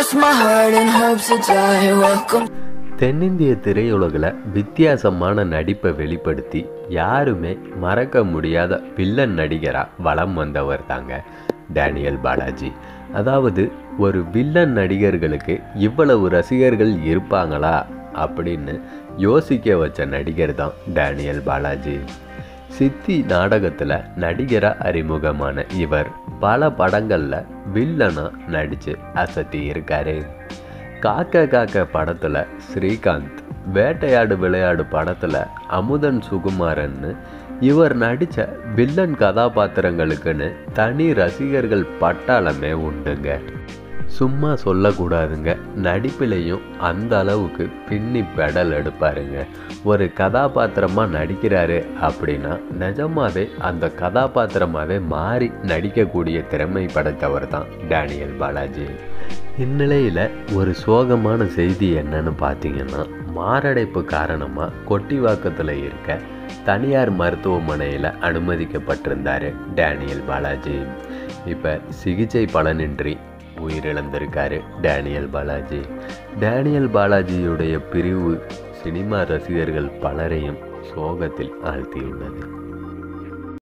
cross my heart and hope to die. Welcome. தென்னிந்திய திரையுலகில் வித்தியாசமான நடிப்பை வெளிப்படுத்தி யாருமே மறக்க முடியாத வில்லன் நடிகராக வலம் வந்தவர் தாங்க டேனியல் பாலாஜி அதாவது ஒரு வில்லன் நடிகர்களுக்கு இவ்வளவு ரசிகர்கள் இருப்பாங்களா அப்படின்னு யோசிக்க வச்ச நடிகர் தான் டேனியல் பாலாஜி சித்தி நாடகத்தில் நடிகராக அறிமுகமான இவர் பல படங்களில் வில்லனாக நடித்து அசத்தி இருக்காரு காக்க காக்க படத்தில் ஸ்ரீகாந்த் வேட்டையாடு விளையாடு படத்தில் அமுதன் சுகுமாரன்னு இவர் நடித்த வில்லன் கதாபாத்திரங்களுக்குன்னு தனி ரசிகர்கள் பட்டாளமே உண்டுங்க சும்மா சொல்லக்கூடாதுங்க நடிப்பிலையும் அந்த அளவுக்கு பின்னி பெடல் எடுப்பாருங்க ஒரு கதாபாத்திரமாக நடிக்கிறாரு அப்படின்னா நிஜமாவே அந்த கதாபாத்திரமாகவே மாறி நடிக்கக்கூடிய திறமை படைத்தவர் தான் டேனியல் பாலாஜி இந்நிலையில் ஒரு சோகமான செய்தி என்னன்னு பார்த்தீங்கன்னா மாரடைப்பு காரணமாக கொட்டிவாக்கத்தில் இருக்க தனியார் மருத்துவமனையில் அனுமதிக்கப்பட்டிருந்தார் டேனியல் பாலாஜி இப்போ சிகிச்சை பலனின்றி உயிரிழந்திருக்காரு டேனியல் பாலாஜி டேனியல் பாலாஜியுடைய பிரிவு சினிமா ரசிகர்கள் பலரையும் சோகத்தில் ஆழ்த்தியுள்ளது